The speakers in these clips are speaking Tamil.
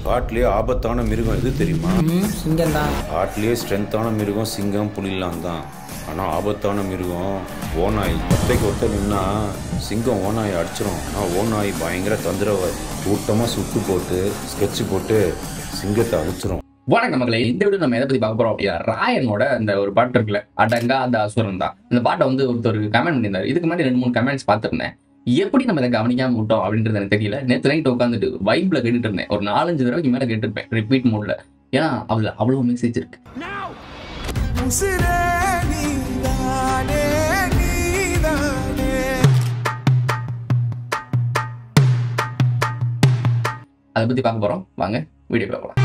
காட்டிலேயே ஆபத்தான மிருகம் எது தெரியுமா ம் சிங்கம் தான் காட்டிலேயே ஸ்ட்ரென்த்தான மிருகம் சிங்கம் புலிலாம் தான் ஆனால் ஆபத்தான மிருகம் ஓநாய் ஒத்தைக்கு ஒத்த நின்னா சிங்கம் ஓநாயை அடிச்சிடும் ஆனால் ஓநாய் பயங்கர தந்திரவாதி கூட்டமாக சுட்டு போட்டு ஸ்கெட்ச் போட்டு சிங்கத்தை அழிச்சிரும் வணக்கம் மகளே இந்த வீடியோ நம்ம எதை பத்தி பார்க்க போறோம் அப்படின்னா ராயனோட அந்த ஒரு பாட்டு இருக்குல்ல அடங்கா அந்த அசுரன் தான் இந்த பாட்டை வந்து ஒருத்தர் கமெண்ட் பண்ணியிருந்தாரு இதுக்கு முன்னாடி ரெண்டு மூணு கமெண்ட்ஸ் பார்த்துருந்தேன் எப்படி நம்ம இதை கவனிக்காம விட்டோம் அப்படின்றது எனக்கு தெரியல நேற்று நைட் உட்காந்துட்டு வைப்ல கேட்டுட்டு இருந்தேன் ஒரு நாலஞ்சு தடவைக்கு மேல கேட்டிருப்பேன் ரிப்பீட் மோட்ல ஏன்னா அதுல அவ்வளவு மெசேஜ் இருக்கு உசிரே நீதானே நீதானே அதை பத்தி பார்க்க போறோம் வாங்க வீடியோக்குள்ள போலாம்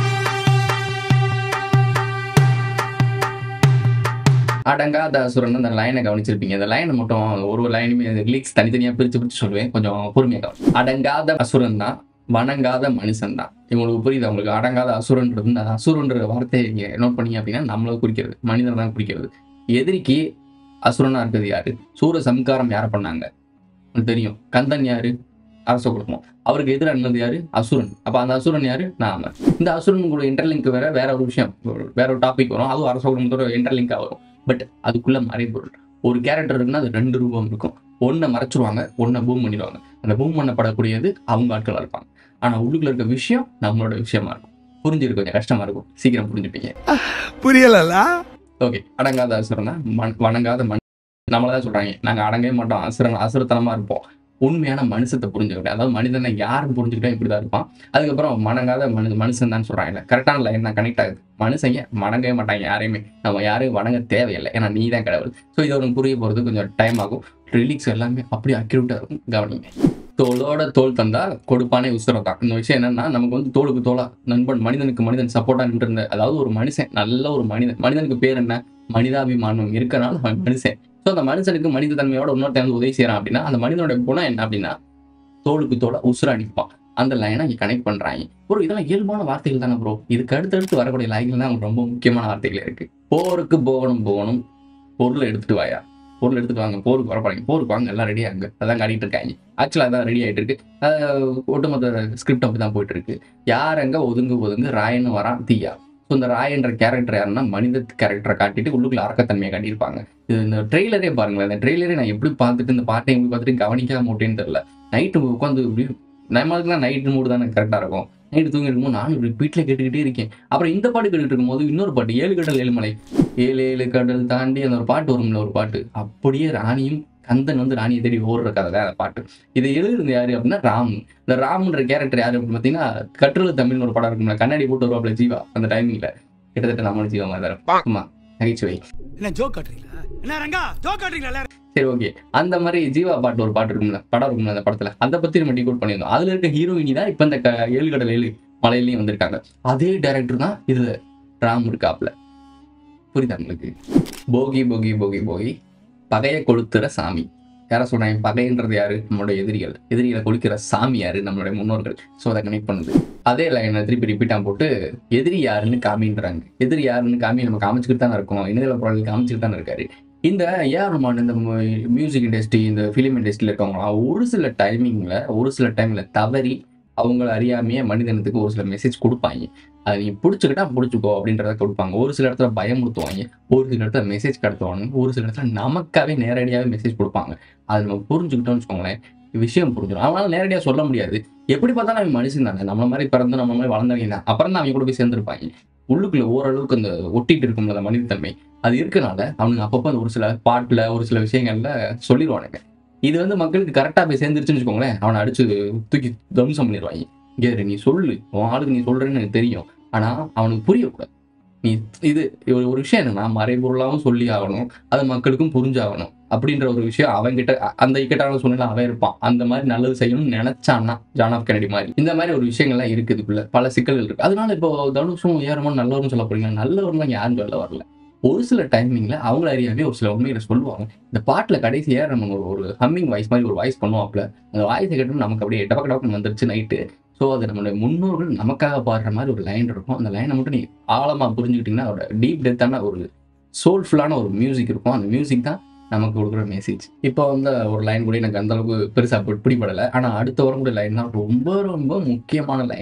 அடங்காத அசுரன் அந்த லைனை கவனிச்சிருப்பீங்க அந்த லைனை மட்டும் ஒரு ஒரு லைனுமே லிரிக்ஸ் தனித்தனியா பிரிச்சு பிரிச்சு சொல்லுவேன் கொஞ்சம் பொறுமையா கவனி அடங்காத அசுரன் தான் வணங்காத மனுஷன் தான் இவங்களுக்கு புரியுது உங்களுக்கு அடங்காத அசுரன்றது இந்த அசுரன்ற வார்த்தையை நீங்க நோட் பண்ணீங்க அப்படின்னா நம்மள குறிக்கிறது மனிதனை தான் குறிக்கிறது எதிரிக்கு அசுரனா இருக்கிறது யாரு சூர சம்காரம் யாரை பண்ணாங்க உங்களுக்கு தெரியும் கந்தன் யாரு அரச குடும்பம் அவருக்கு எதிராக இருந்தது யாரு அசுரன் அப்ப அந்த அசுரன் யாரு நாம இந்த அசுரன் கூட இன்டர்லிங்க் வேற வேற ஒரு விஷயம் ஒரு- வேற ஒரு டாபிக் வரும் அதுவும் அரச குடும்பத்தோட இன்டர்லிங்கா வரும் பட் அதுக்குள்ள மறைபொருள் ஒரு கேரக்டர் இருக்குன்னா அது ரெண்டு ரூபம் இருக்கும் ஒன்றை மறைச்சிருவாங்க ஒன்றை பூம் பண்ணிடுவாங்க அந்த பூம் பண்ணப்படக்கூடியது அவங்க ஆட்களா இருப்பாங்க ஆனா உள்ளுக்குள்ள இருக்க விஷயம் நம்மளோட விஷயமா இருக்கும் புரிஞ்சிருக்கு கொஞ்சம் கஷ்டமா இருக்கும் சீக்கிரம் புரிஞ்சுப்பீங்க புரியலல்ல ஓகே அடங்காத அசுரன் தான் மண் வணங்காத மண் நம்மள தான் சொல்றாங்க நாங்க அடங்கவே மாட்டோம் அசுரன் அசுரத்தனமா இருப்போம் உண்மையான மனுஷத்தை புரிஞ்சுக்கிட்டேன் அதாவது மனிதனை யாரும் புரிஞ்சுக்கிட்டா இப்படிதான் இருப்பான் அதுக்கப்புறம் மணங்காத மனு மனுஷன் தான் சொல்றாங்க கரெக்டான லைன் தான் கனெக்ட் ஆகுது மனுஷங்க வணங்கவே மாட்டாங்க யாரையுமே நம்ம யாரையும் வணங்க தேவையில்லை ஏன்னா நீ தான் கடவுள் ஸோ இது உனக்கு புரிய போறது கொஞ்சம் டைம் ஆகும் ரிலீக்ஸ் எல்லாமே அப்படியே அக்யூரேட்டா இருக்கும் கவனிங்க தோளோட தோல் தந்தா கொடுப்பானே உசுரம் தான் இந்த விஷயம் என்னன்னா நமக்கு வந்து தோளுக்கு தோளா நண்பன் மனிதனுக்கு மனிதன் சப்போர்ட்டா நின்று இருந்த அதாவது ஒரு மனுஷன் நல்ல ஒரு மனிதன் மனிதனுக்கு பேர் என்ன மனிதாபிமானம் இருக்கனால அவன் மனுஷன் ஸோ அந்த மனுஷனுக்கு மனித தன்மையோட இன்னொருத்தன் வந்து உதவி செய்யறான் அப்படின்னா அந்த மனிதனோட குணம் என்ன அப்படின்னா தோளுக்கு தோளா உசுரா நிற்பான் அந்த லைனை இங்க கனெக்ட் பண்றாங்க ப்ரோ இதெல்லாம் இயல்பான வார்த்தைகள் தானே ப்ரோ இதுக்கு அடுத்தடுத்து வரக்கூடிய லைன்கள் தான் ரொம்ப முக்கியமான வார்த்தைகள் இருக்கு போருக்கு போகணும் போகணும் பொருளை எடுத்துட்டு வாயா பொருள் எடுத்துட்டு வாங்க போருக்கு வர போறீங்க போருக்கு வாங்க எல்லாம் ரெடி ஆகுங்க அதான் காட்டிட்டு இருக்காங்க ஆக்சுவலாக அதான் ரெடி ஆயிட்டு இருக்கு அஹ் ஒட்டுமொத்த ஸ்கிரிப்ட் அப்படி தான் போயிட்டு இருக்கு யார் எங்க ஒதுங்கு ஒதுங்கு ராயன்னு வரான் தீயா ஸோ இந்த ராயன்ற கேரக்டர் யாருன்னா மனித கேரக்டரை காட்டிட்டு உள்ளுக்குள்ள அரக்கத்தன்மையை காட்டியிருப்பாங்க இது இந்த ட்ரெய்லரே பாருங்களேன் இந்த ட்ரெய்லரே நான் எப்படி பார்த்துட்டு இந்த பாட்டை எப்படி பார்த்துட்டு கவனிக்காம விட்டேன்னு தெரியல நைட்டு உட்காந்து இப்படி நம்மளுக்குலாம் நைட்டு மூடு தானே கரெக்டாக இருக்கும் நைட்டு தூங்கி இருக்கும்போது நானும் ரிப்பீட்டில் கேட்டுக்கிட்டே இருக்கேன் அப்புறம் இந்த பாட்டு கேட்டுட்டு இருக்கும்போது இன்னொரு பாட்டு ஏழு கடல் ஏழுமலை ஏழு ஏழு கடல் தாண்டி அந்த ஒரு பாட்டு வரும்ல ஒரு பாட்டு அப்படியே ராணியும் கந்தன் வந்து ராணியை தேடி ஓடுற கதை தான் அந்த பாட்டு இதை எழுதுறது யாரு அப்படின்னா ராம் இந்த ராம்ன்ற கேரக்டர் யாரு அப்படின்னு பார்த்தீங்கன்னா கட்டுரை தமிழ்னு ஒரு படம் இருக்கும்ல கண்ணாடி போட்டு வருவாப்ல ஜீவா அந்த டைமிங்ல கிட்டத்தட்ட நம்மளும் ஜீவா மாதிரி தான் இருக்கும். ஆமா நகைச்சுவை என்ன ஜோக் காட்டுறீங்களா என்ன ரங்கா ஜோக் காட்டுறீங்களா சரி ஓகே அந்த மாதிரி ஜீவா பாட்டு ஒரு பாட்டு இருக்கும்ல படம் இருக்கும்ல அந்த படத்துல அதை பத்தி நம்ம டிகோட் பண்ணியிருந்தோம் அதுல இருக்க ஹீரோயினி தான் இப்ப இந்த க- ஏழு கடல் ஏழு மலையிலயும் வந்திருக்காங்க அதே டைரக்டர் தான் இதுல ராம் இருக்காப்ல புரியுதா உங்களுக்கு போகி போகி போகி போகி பகையை கொளுத்துற சாமி யார சொல்றாங்க பகைன்றது யாரு நம்மளோட எதிரிகள் எதிரிகளை கொளுக்கிற சாமி யாரு நம்மளுடைய முன்னோர்கள் ஸோ அதை கனெக்ட் பண்ணுது அதே லைனை திருப்பி ரிப்பீட்டாக போட்டு எதிரி யாருன்னு காமின்றாங்க எதிரி யாருன்னு காமி நம்ம காமிச்சுக்கிட்டு தானே இருக்கோம் இணையதள பொருள் காமிச்சுக்கிட்டு தானே இருக்காரு இந்த ஏஆர் ரஹ்மான் இந்த மியூசிக் இண்டஸ்ட்ரி இந்த ஃபிலிம் இண்டஸ்ட்ரியில் இருக்கவங்களாம் ஒரு சில டைமிங்கில் ஒரு சில டைமில் தவறி அவங்கள அறியாமையே மனிதனத்துக்கு ஒரு சில மெசேஜ் கொடுப்பாங்க அதை நீ பிடிச்சிக்கிட்டா பிடிச்சிக்கோ அப்படின்றத கொடுப்பாங்க ஒரு சில இடத்துல பயமுறுத்துவாங்க ஒரு சில இடத்துல மெசேஜ் கடத்துவாங்க ஒரு சில இடத்துல நமக்காவே நேரடியாகவே மெசேஜ் கொடுப்பாங்க அதை நம்ம புரிஞ்சுக்கிட்டோம்னு வச்சுக்கோங்களேன் விஷயம் புரிஞ்சிடும் அவனால நேரடியாக சொல்ல முடியாது எப்படி பார்த்தாலும் அவன் மனுஷன் தானே நம்மள மாதிரி பிறந்து நம்ம மாதிரி வளர்ந்தவங்க தான் அப்புறம் தான் அவங்க கூட போய் சேர்ந்துருப்பாங்க உள்ளுக்குள்ள ஓரளவுக்கு அந்த ஒட்டிட்டு இருக்கும்ல அந்த மனிதத்தன்மை அது இருக்கனால அவனுங்க அப்பப்போ அந்த ஒரு சில பாட்டுல ஒரு சில விஷயங்கள்ல சொல்லிடுவானுங்க இது வந்து மக்களுக்கு கரெக்டா போய் சேர்ந்துருச்சுன்னு வச்சுக்கோங்களேன் அவனை அடிச்சு தூக்கி தம்சம் பண்ணிடுவாங்க இங்கே இரு, நீ சொல்லு உன் ஆளுக்கு நீ சொல்றேன்னு எனக்கு தெரியும் ஆனா அவனுக்கு புரியக்கூடாது நீ இது ஒரு ஒரு விஷயம் என்னன்னா மறைபொருளாகவும் சொல்லி ஆகணும் அது மக்களுக்கும் புரிஞ்சாகணும் அப்படின்ற ஒரு விஷயம் அவன்கிட்ட அ- அந்த இக்கட்டான சூழ்நிலை அவன் இருப்பான் அந்த மாதிரி நல்லது செய்யணும்னு நினைச்சான்னா ஜான் ஆஃப் கெனடி மாதிரி இந்த மாதிரி ஒரு விஷயங்கள்லாம் இருக்குது இதுக்குள்ள பல சிக்கல்கள் இருக்கு அதனால இப்போ தனுஷும் ஏறமும் நல்லவரும் சொல்ல போறீங்க நல்லவர்லாம் யாரும் சொல்ல வரல ஒரு சில டைமிங்ல அவங்கள அறியாமே ஒரு சில உண்மைகளை சொல்லுவாங்க இந்த பாட்டுல கடைசி ஏற நம்ம ஒரு ஒரு ஹம்மிங் வாய்ஸ் மாதிரி ஒரு வாய்ஸ் பண்ணுவாப்ல அந்த வாய்ஸை கேட்டு நமக்கு அப்படியே டபக்கு டபக்கு வந்துருச்சு நைட்டு ஸோ அது நம்மளுடைய முன்னோர்கள் நமக்காக பாடுற மாதிரி ஒரு லைன் இருக்கும் அந்த லைனை மட்டும் நீ ஆழமா புரிஞ்சுக்கிட்டீங்கன்னா அதோட டீப் டெத்தான ஒரு சோல்ஃபுல்லான ஒரு மியூசிக் இருக்கும் அந்த மியூசிக் தான் நமக்கு கொடுக்குற மெசேஜ் இப்போ வந்து ஒரு லைன் கூட எனக்கு அந்த அளவுக்கு பெருசாக பிடிபடலை ஆனால் அடுத்த வரக்கூடிய லைன் தான் ரொம்ப ரொம்ப முக்கியமான லைன்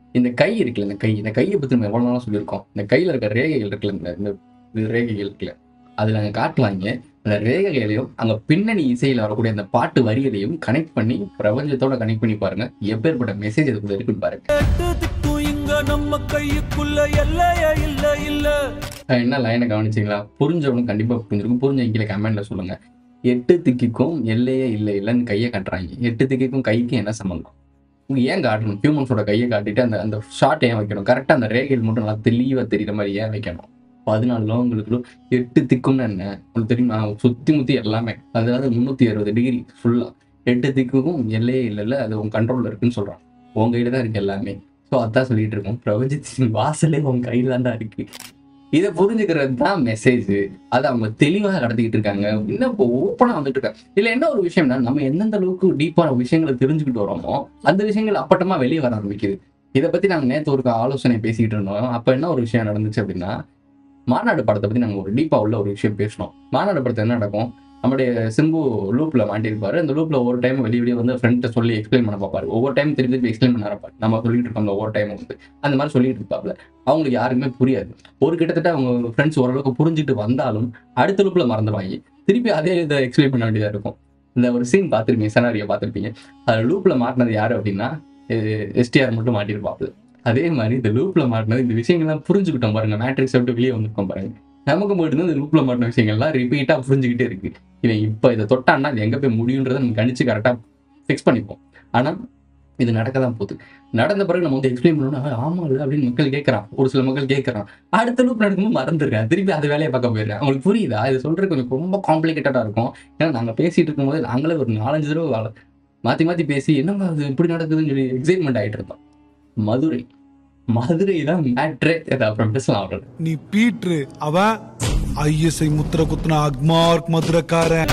இந்த கை இருக்குல்ல இந்த கை இந்த கையை பற்றி நம்ம எவ்வளோ நாளாக சொல்லியிருக்கோம் இந்த கையில் இருக்க ரேகைகள் இருக்குல்ல இந்த இந்த இந்த ரேகைகள் இருக்குல்ல அதில் அங்கே காட்டுவாங்க அந்த ரேகைகளையும் அங்கே பின்னணி இசையில் வரக்கூடிய அந்த பாட்டு வரிகளையும் கனெக்ட் பண்ணி பிரபஞ்சத்தோட கனெக்ட் பண்ணி பாருங்க எப்பேற்பட்ட மெசேஜ் அதுக்குள்ள இருக்குன்னு பாருங்க எட்டுத்துக்கும் இங்க நம்ம கையுக்குள்ள எல்லைய இல்ல இல்ல அஹ் என்ன லைனை கவனிச்சிங்களா புரிஞ்சவனும் கண்டிப்பாக புரிஞ்சிருக்கும் புரிஞ்ச கீழே கமெண்ட்ல சொல்லுங்க எட்டு திக்கிக்கும் எல்லையே இல்லை இல்லைன்னு கையை காட்டுறாங்க எட்டு திக்கிக்கும் கைக்கும் என்ன சம்மந்தம் உங்க ஏன் காட்டணும் ஹியூமன்ஸோட கையை காட்டிட்டு அந்த அந்த ஷார்ட் ஏன் வைக்கணும் கரெக்டாக அந்த ரேகைகள் மட்டும் நல்லா தெளிவாக தெரியுற மாதிரி ஏன் வைக்கணும் பதினாலு லோகங்களுக்கு எட்டு திக்கும்னு என்ன உங்களுக்கு தெரியுமா சுத்தி முத்தி எல்லாமே அதாவது முந்நூற்றி அறுபது டிகிரி ஃபுல்லாக எட்டு திக்குக்கும் எல்லையே இல்லைல்ல அது உங்க கண்ட்ரோலில் இருக்குன்னு சொல்கிறான் உங்க கையில தான் இருக்கு எல்லாமே ஸோ அதான் சொல்லிட்டு இருக்கோம் பிரபஞ்சத்தின் வாசலே உங்க கையில தான் இருக்கு இதை புரிஞ்சுக்கிறது தான் மெசேஜ் அதை அவங்க தெளிவாக கடத்திக்கிட்டு இருக்காங்க இன்னும் இப்போ ஓப்பனாக வந்துட்டு இருக்காங்க இதுல என்ன ஒரு விஷயம்னா நம்ம எந்தெந்த அளவுக்கு டீப்பான விஷயங்களை தெரிஞ்சுக்கிட்டு வரோமோ அந்த விஷயங்கள் அப்பட்டமா வெளியே வர ஆரம்பிக்குது இதை பத்தி நாங்க நேற்று ஒரு ஆலோசனை பேசிக்கிட்டு இருந்தோம் அப்ப என்ன ஒரு விஷயம் நடந்துச்சு அப்படின்னா மாநாடு படத்தை பத்தி நாங்க ஒரு டீப்பா உள்ள ஒரு விஷயம் பேசணும் மாநாடு படத்தை என்ன நடக்கும் நம்முடைய சிம்பு லூப்ல மாட்டிருப்பாரு அந்த லூப்ல ஒவ்வொரு டைம் வெளியே வெளியே வந்து ஃப்ரெண்ட்டை சொல்லி எக்ஸ்பிளைன் பண்ண பார்ப்பாரு ஒவ்வொரு டைம் திருப்பி திருப்பி எக்ஸ்பிளைன் பண்ண ஆரம்பிப்பாரு நம்ம சொல்லிட்டு இருக்கோம்ல ஒவ்வொரு டைம் வந்து அந்த மாதிரி சொல்லிட்டு இருப்பாப்ல அவங்களுக்கு யாருக்குமே புரியாது ஒரு கிட்டத்தட்ட அவங்க ஃப்ரெண்ட்ஸ் ஓரளவுக்கு புரிஞ்சுட்டு வந்தாலும் அடுத்த லூப்ல மறந்துடுவாங்க திருப்பி அதே இதை எக்ஸ்பிளைன் பண்ண வேண்டியதா இருக்கும் இந்த ஒரு சீன் பார்த்துருப்பீங்க செனாரியை பார்த்துருப்பீங்க அது லூப்ல மாட்டினது யாரு அப்படின்னா எஸ்டிஆர் மட்டும் மாட்டிருப்பாப்ல அதே மாதிரி இந்த லூப்ல மாட்டினது இந்த விஷயங்கள்லாம் புரிஞ்சுக்கிட்டோம் பாருங்க மேட்ரிக்ஸ் விட்டு வெளியே வந்திருக்கோம் பாருங்க நமக்கு மட்டும் இந்த லூப்ல மாட்டின விஷயங்கள்லாம் ரிப்பீட்டா புரிஞ்சுக்கிட்டே இருக்கு இவன் இப்போ இதை தொட்டான்னா அது எங்க போய் முடியுன்றதை நம்ம கணிச்சு கரெக்டா ஃபிக்ஸ் பண்ணிப்போம் ஆனா இது நடக்க தான் போகுது நடந்த பிறகு நம்ம வந்து எக்ஸ்பிளைன் பண்ணணும் ஆமா இல்லை அப்படின்னு மக்கள் கேட்கறான் ஒரு சில மக்கள் கேட்கறான் அடுத்த லூப் நடக்கும்போது மறந்துடுறேன் திருப்பி அது வேலையை பார்க்க போயிடுறேன் அவங்களுக்கு புரியுதா இது சொல்றது கொஞ்சம் ரொம்ப காம்ப்ளிகேட்டடா இருக்கும் ஏன்னா நாங்க பேசிட்டு இருக்கும்போது நாங்களே ஒரு நாலஞ்சு தடவை வேலை மாத்தி மாத்தி பேசி என்னங்க அது இப்படி நடக்குதுன்னு சொல்லி எக்ஸைட்மெண்ட் ஆயிட்டு இருந்தோம் மதுரை மதுரை தான் மேட்ரே அதை அப்புறம் பேசலாம் அவரோட நீ பீட்ரு அவன் ஐஎஸ்ஐ முத்திர குத்துன அக்மார்க் மதுரக்காரன்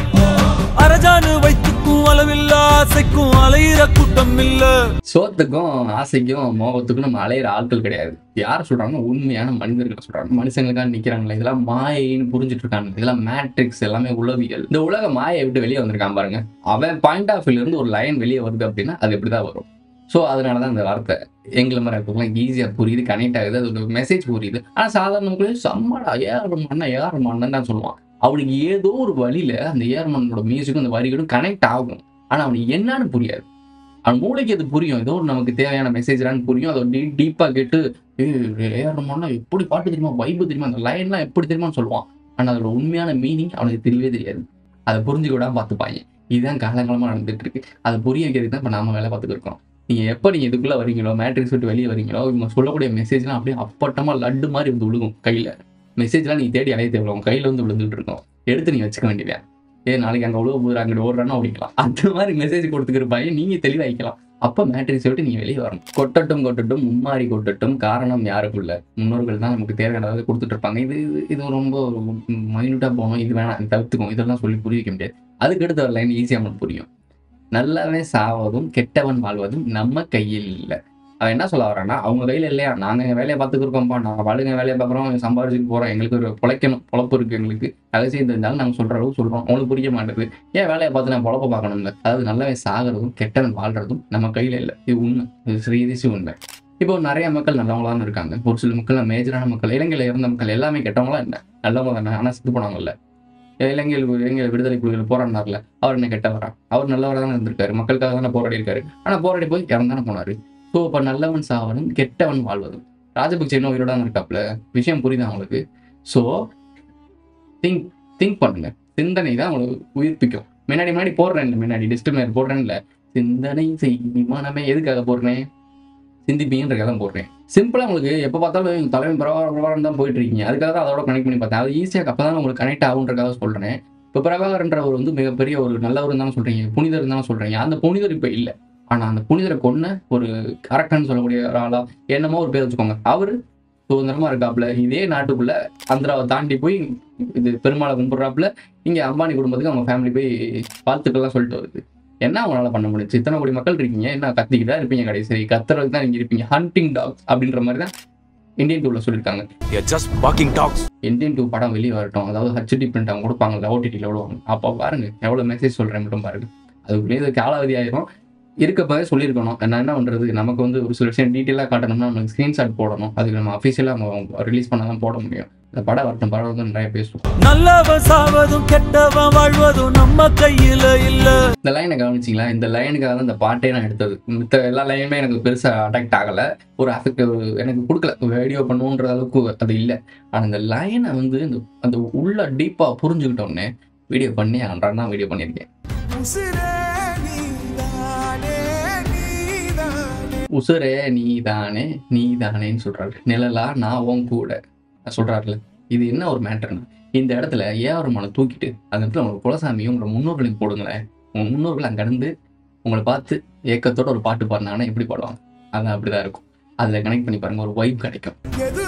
அரஜானு வைத்துக்கும் அளவில்ல ஆசைக்கும் அலையிற கூட்டம் இல்ல சோத்துக்கும் ஆசைக்கும் மோகத்துக்கும் நம்ம அலையிற ஆட்கள் கிடையாது யார் சொல்றாங்க உண்மையான மனிதர்கள் சொல்றாங்க மனுஷங்களுக்காக நிக்கிறாங்களே இதெல்லாம் மாயைன்னு புரிஞ்சுட்டு இருக்காங்க இதெல்லாம் மேட்ரிக்ஸ் எல்லாமே உளவியல் இந்த உலக மாயை விட்டு வெளியே வந்திருக்கான் பாருங்க அவன் பாயிண்ட் ஆஃப் வியூல இருந்து ஒரு லைன் வெளியே வருது அப்படின்னா அது இப்படிதான் வரும் ஸோ அதனால தான் இந்த வார்த்தை எங்களை மாதிரி இருக்கவங்களாம் ஈஸியாக புரியுது கனெக்ட் ஆகுது அது ஒரு மெசேஜ் புரியுது ஆனால் சாதாரண மக்களே செம்மடா ஏஆர் மண்ணா ஏஆர் மண்ணன் தான் சொல்லுவான் அவனுக்கு ஏதோ ஒரு வழியில அந்த ஏஆர் மண்ணோட மியூசிக்கும் அந்த வரிகளும் கனெக்ட் ஆகும் ஆனால் அவனுக்கு என்னன்னு புரியாது அவன் மூளைக்கு அது புரியும் ஏதோ ஒரு நமக்கு தேவையான மெசேஜ்லான்னு புரியும் அதை டீ டீப்பாக கேட்டு ஏஆர் மண்ணா எப்படி பாட்டு தெரியுமா வைப்பு தெரியுமா அந்த லைன்லாம் எப்படி தெரியுமான்னு சொல்லுவான் ஆனால் அதோட உண்மையான மீனிங் அவனுக்கு தெரியவே தெரியாது அதை புரிஞ்சுக்க விடாம பார்த்துப்பாங்க இதுதான் காலங்காலமாக நடந்துட்டு இருக்கு அதை புரிய வைக்கிறதுக்கு தான் இப்போ நாம வேலை பார்த்துட்டு இருக்கோம் நீங்க எப்போ நீங்க இதுக்குள்ள வரீங்களோ மேட்ரிக்ஸ் விட்டு வெளியே வரீங்களோ இவங்க சொல்லக்கூடிய மெசேஜ்லாம் அப்படியே அப்பட்டமா லட்டு மாதிரி வந்து விழுகும் கையில மெசேஜ்லாம் நீ தேடி அலைய தேவை உங்க கையில வந்து விழுந்துட்டு இருக்கும் எடுத்து நீங்க வச்சுக்க வேண்டியதா ஏ நாளைக்கு அங்க உழுவ போகுது அங்கிட்டு ஓடுறான்னு ஓடிக்கலாம் அந்த மாதிரி மெசேஜ் கொடுத்துக்கிற பையன் நீங்க தெளிவாய்க்கலாம் அப்ப மேட்ரிக்ஸ் விட்டு நீங்க வெளியே வரணும் கொட்டட்டும் கொட்டட்டும் மும்மாறி கொட்டட்டும் காரணம் யாருக்குள்ள முன்னோர்கள் தான் நமக்கு தேவையானதை கொடுத்துட்டு இருப்பாங்க இது இது- இது ரொம்ப மைன்யூட்டா போகணும் இது வேணாம் இது தவிர்த்துக்கும் இதெல்லாம் சொல்லி புரிய வைக்க முடியாது அதுக்கு அடுத்த ஒரு லைன் ஈஸியாக நமக்கு புரியும் நல்லவன் சாவதும் கெட்டவன் வாழ்வதும் நம்ம கையில் இல்லை அவன் என்ன சொல்ல வரான்னா அவங்க கையில் இல்லையா நாங்கள் எங்கள் வேலையை பார்த்துக்கிருக்கோம்ப்பா நாங்கள் பாடுங்க வேலையை பார்க்குறோம் சம்பாரிச்சுட்டு போகிறோம் எங்களுக்கு ஒரு பிழைக்கணும் பொழப்பு இருக்குது எங்களுக்கு ரகசியம் தெரிஞ்சாலும் நாங்கள் சொல்கிற அளவு சொல்கிறோம் அவங்களுக்கு புரிய மாட்டேது ஏன் வேலையை பார்த்து நான் பொழப்ப பார்க்கணும்ல அதாவது நல்லவன் சாகிறதும் கெட்டவன் வாழ்றதும் நம்ம கையில் இல்லை இது உண்மை இது ஸ்ரீதிசி உண்மை இப்போ நிறைய மக்கள் நல்லவங்களா தான் இருக்காங்க ஒரு சில மக்கள் மேஜரான மக்கள் இலங்கையில் இருந்த மக்கள் எல்லாமே கெட்டவங்களா இல்லை நல்லவங்க தானே ஆனால் செத்து போனாங்கல்ல இலங்கையில் இலங்கையில் விடுதலை புலிகள் போராடினார்ல அவர் என்ன கெட்டவரா அவர் நல்லவராக தானே இருந்திருக்காரு மக்களுக்காக தானே போராடி இருக்காரு ஆனால் போராடி போய் இறந்தானே போனாரு ஸோ இப்போ நல்லவன் சாவனும் கெட்டவன் வாழ்வதும் ராஜபக்சே இன்னும் உயிரோட தான் இருக்காப்ல விஷயம் புரியுதா அவங்களுக்கு ஸோ திங்க் திங்க் பண்ணுங்க சிந்தனை தான் உங்களுக்கு உயிர்ப்பிக்கும் முன்னாடி முன்னாடி போடுறேன் இல்லை முன்னாடி டிஸ்டிமேர் போடுறேன்ல சிந்தனை செய் மனமே எதுக்காக போடுறேன் சிந்திப்பீங்கன்றக்காக தான் போடுறேன் சிம்பிளா உங்களுக்கு எப்போ பார்த்தாலும் தலைமை பிரபாகரன் தான் போயிட்டு இருக்கீங்க அதுக்காக தான் அதோட கனெக்ட் பண்ணி பார்த்தேன் அது ஈஸியாக அப்போ தான் உங்களுக்கு கனெக்ட் ஆகுன்றக்காக சொல்றேன் இப்போ பிரபாகரன்றவர் வந்து மிகப்பெரிய ஒரு நல்லவர் தான் சொல்றீங்க புனிதர் தான் சொல்றீங்க அந்த புனிதர் இப்போ இல்லை ஆனா அந்த புனிதரை கொன்ன ஒரு அரக்கன் சொல்லக்கூடிய ஒரு ஆளா என்னமோ ஒரு பேர் வச்சுக்கோங்க அவரு சுதந்திரமா இருக்காப்புல இதே நாட்டுக்குள்ள ஆந்திராவை தாண்டி போய் இது பெருமாளை கும்பிடுறாப்புல இங்க அம்பானி குடும்பத்துக்கு அவங்க ஃபேமிலி போய் வாழ்த்துக்கள்லாம் சொல்லிட்டு வருது என்ன அவங்களால பண்ண முடிச்சு இத்தனை கோடி மக்கள் இருக்கீங்க என்ன கத்திக்கிட்டு தான் இருப்பீங்க கடைசி கத்துறதுக்கு தான் நீங்க இருப்பீங்க ஹண்டிங் டாக்ஸ் அப்படின்ற மாதிரி தான் இந்தியன் டூல சொல்லியிருக்காங்க just walking talks Indian two படம் வெளியே வரட்டும் அதாவது ஹச்டி பிரிண்ட் அவங்க கொடுப்பாங்கல்ல ஓடிடியில் விடுவாங்க அப்போ பாருங்க எவ்வளோ மெசேஜ் சொல்கிறேன் மட்டும் பாருங்க அதுக்குள்ளேயே இது காலாவதி ஆயிரும் இருக்கப்பவே சொல்லியிருக்கணும் நான் என்ன பண்ணுறது நமக்கு வந்து ஒரு சில விஷயம் டீட்டெயிலாக காட்டணும்னா நமக்கு ஸ்க்ரீன்ஷாட் போடணும் அதுக்கு நம்ம அஃபிஷியலாக ரிலீஸ் பண்ணால் தான் போட முடியும் இந்த படம் வரட்டும் படம் வந்து நிறைய பேசுவோம் நல்லவன் சாவதும் கெட்டவன் வாழ்வதும் நம்ம கையில இல்ல இந்த லைனை கவனிச்சிங்களா இந்த லைனுக்காக தான் இந்த பாட்டே நான் எடுத்தது மித்த எல்லா லைனுமே எனக்கு பெருசாக அட்டாக்ட் ஆகலை ஒரு அஃபெக்ட் எனக்கு கொடுக்கல வீடியோ பண்ணுன்ற அளவுக்கு அது இல்லை ஆனால் இந்த லைனை வந்து இந்த அந்த உள்ள டீப்பாக புரிஞ்சுக்கிட்டோன்னே வீடியோ பண்ணி அன்றாடம் தான் வீடியோ பண்ணியிருக்கேன் உசுரே நீ தானே நீ தானேன்னு சொல்றாரு நிழலா நான் உன் கூட சொல்றாருல இது என்ன ஒரு மேட்டர்னா இந்த இடத்துல ஏஆர்மனை தூக்கிட்டு அந்த இடத்துல உங்க குலசாமியும் உங்களோட முன்னோர்களையும் போடுங்களேன் உங்க முன்னோர்கள் அங்க இருந்து உங்களை பார்த்து ஏக்கத்தோட ஒரு பாட்டு பாடினாங்கன்னா எப்படி பாடுவாங்க அது அப்படிதான் இருக்கும் அதில் கனெக்ட் பண்ணி பாருங்க ஒரு வைப் கிடைக்கும்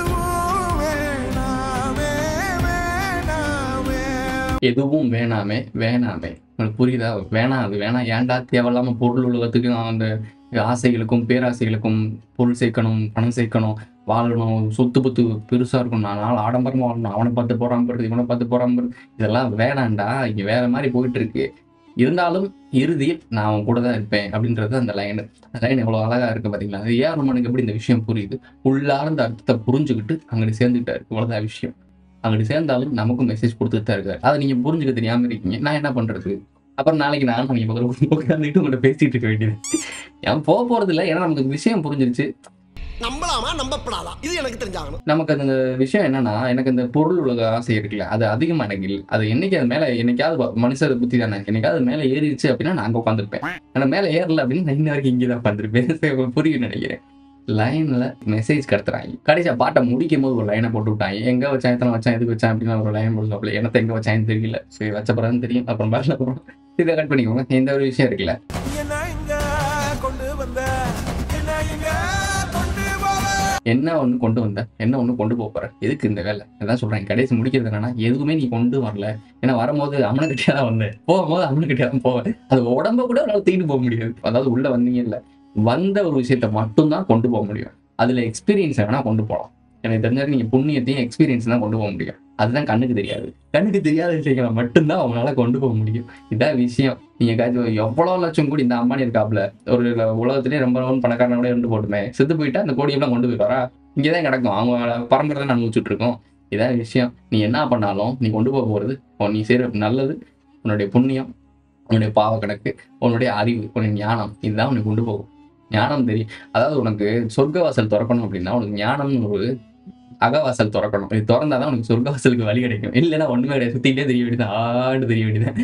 எதுவும் வேணாமே வேணாமே உங்களுக்கு புரியுதா வேணாம் அது வேணாம் ஏன்டா தேவையில்லாம பொருள் உலகத்துக்கு நான் அந்த ஆசைகளுக்கும் பேராசைகளுக்கும் பொருள் சேர்க்கணும் பணம் சேர்க்கணும் வாழணும் சொத்து பத்து பெருசா இருக்கும் நான் நாள் ஆடம்பரமா வாழணும் அவனை பார்த்து போறான் பாரு இவனை பார்த்து போறான் பாரு இதெல்லாம் வேணாம்டா இங்க வேற மாதிரி போயிட்டு இருக்கு இருந்தாலும் இறுதியில் நான் அவன் கூட தான் இருப்பேன் அப்படின்றது அந்த லைன் அந்த லைன் எவ்வளவு அழகா இருக்கு பாத்தீங்களா அது ஏன் மனுக்கு எப்படி இந்த விஷயம் புரியுது உள்ளார்ந்த அர்த்தத்தை புரிஞ்சுக்கிட்டு அங்கிட்டு சேர்ந்துக்கிட்டாரு இவ்வளவுதான் விஷயம் அங்கிட்டு சேர்ந்தாலும் நமக்கும் மெசேஜ் கொடுத்துட்டு தான் இருக்காரு அதை நீங்க புரிஞ்சுக்க தெரியாம இருக்கீங்க நான் என்ன பண்றது அப்புறம் நாளைக்கு நான் நீங்க பக்கத்துல உட்காந்துட்டு உங்கள்ட்ட பேசிட்டு இருக்க வேண்டியது ஏன் போக போறது இல்லை ஏன்னா நமக்கு விஷயம் புரிஞ்சிருச்சு நம்பலாமா நம்பப்படாதா இது எனக்கு தெரிஞ்சாகணும் நமக்கு அந்த விஷயம் என்னன்னா எனக்கு இந்த பொருள் உலக ஆசை இருக்குல்ல அது அதிகமா எனக்கு இல்லை அது என்னைக்கு அது மேல என்னைக்காவது வ- மனுஷரை புத்தி தானே என்னைக்காவது மேல ஏறிடுச்சு அப்படின்னா நான் அங்க உட்காந்துருப்பேன் ஆனா மேல ஏறல அப்படின்னு நான் இன்ன வரைக்கும் இங்கே தான் உட்காந்துருப்பேன் புரியும் நினைக்கிறேன் லைன்ல மெசேஜ் கடத்துறாங்க கடைசியா பாட்டை முடிக்கும் போது ஒரு லைனை போட்டு விட்டாங்க எங்க வச்சான் எத்தனை வச்சான் எதுக்கு வச்சான் அப்படின்னு ஒரு லைன் போட்டு என்னத்தை எங்க வச்சான்னு தெரியல சரி வச்ச பிறகு தெரியும் அப்புறம் பாட்டில் அப்புறம் இதை கட் பண்ணிக்கோங்க இந்த ஒரு விஷயம் இருக்குல்ல என்ன ஒன்று கொண்டு வந்த என்ன ஒன்று கொண்டு போக போற எதுக்கு இந்த வேலை அதான் சொல்றேன் கடைசி முடிக்கிறது என்னன்னா எதுவுமே நீ கொண்டு வரல ஏன்னா வரும்போது அம்மனுக்கிட்டே தான் வந்தேன் போகும்போது அம்மனுக்கிட்டே தான் போவேன் அது உடம்ப கூட உன்னால தூக்கிட்டு போக முடியாது அதாவது உள்ள வந்தீங்க இல்ல வந்த ஒரு விஷயத்த மட்டும்தான் கொண்டு போக முடியும் அதுல எக்ஸ்பீரியன்ஸ் வேணா கொண்டு போகலாம் எனக்கு தெரிஞ்ச வரைக்கும் நீங்க புண்ணியத்தையும் எக்ஸ்பீரியன்ஸ் தான் கொண்டு போக முடியும் அதுதான் கண்ணுக்கு தெரியாது கண்ணுக்கு தெரியாத விஷயங்களை மட்டும்தான் அவங்களால கொண்டு போக முடியும் இதான் விஷயம் நீங்க காய்ச்சி எவ்வளவு லட்சம் கோடி இந்த அம்பானி இருக்காப்ல ஒரு உலகத்திலேயே ரொம்ப ரொம்ப பணக்காரன கூட இருந்து போட்டுமே செத்து போயிட்டா அந்த கோடியெல்லாம் கொண்டு போயிடுவாரா இங்கதான் கிடக்கும் அவங்க பரம்பரை தான் அனுபவிச்சுட்டு இருக்கோம் இதான் விஷயம் நீ என்ன பண்ணாலும் நீ கொண்டு போக போறது உன் நீ செய்யற நல்லது உன்னுடைய புண்ணியம் உன்னுடைய பாவ கணக்கு உன்னுடைய அறிவு உன்னுடைய ஞானம் இதுதான் உனக்கு கொண்டு போகும் ஞானம் தெரியும் அதாவது உனக்கு சொர்க்கவாசல் திறக்கணும் அப்படின்னா உனக்கு ஞானம்னு ஒரு அகவாசல் திறக்கணும் இது திறந்தாதான் உனக்கு சொர்க்கவாசலுக்கு வழி கிடைக்கும் இல்லைன்னா ஒண்ணுமே கிடையாது சுத்திட்டே தெரிய வேண்டியது ஆடு தெரிய வேண்டியது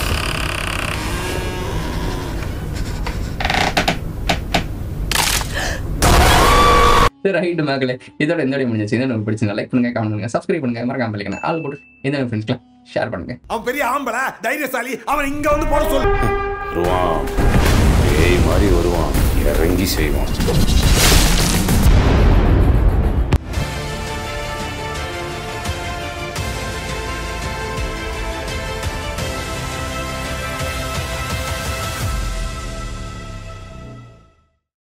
சரி ரைட்டு மக்களே இதோட இந்த வீடியோ முடிஞ்சிச்சு இந்த உங்களுக்கு பிடிச்சிருந்தா லைக் பண்ணுங்க கமெண்ட் பண்ணுங்க சப்ஸ்கிரைப் பண்ணுங்க மறக்காம பண்ணிக்கணும் ஆள் போட்டு இந்த ஃப்ரெண்ட்ஸ்லாம் ஷேர் பண்ணுங்க அவன் பெரிய ஆம்பளை தைரியசாலி அவன் இங்க வந்து போட சொல்லு வருவான் பேய் மாதிரி வருவான் இறங்கி செய்வான்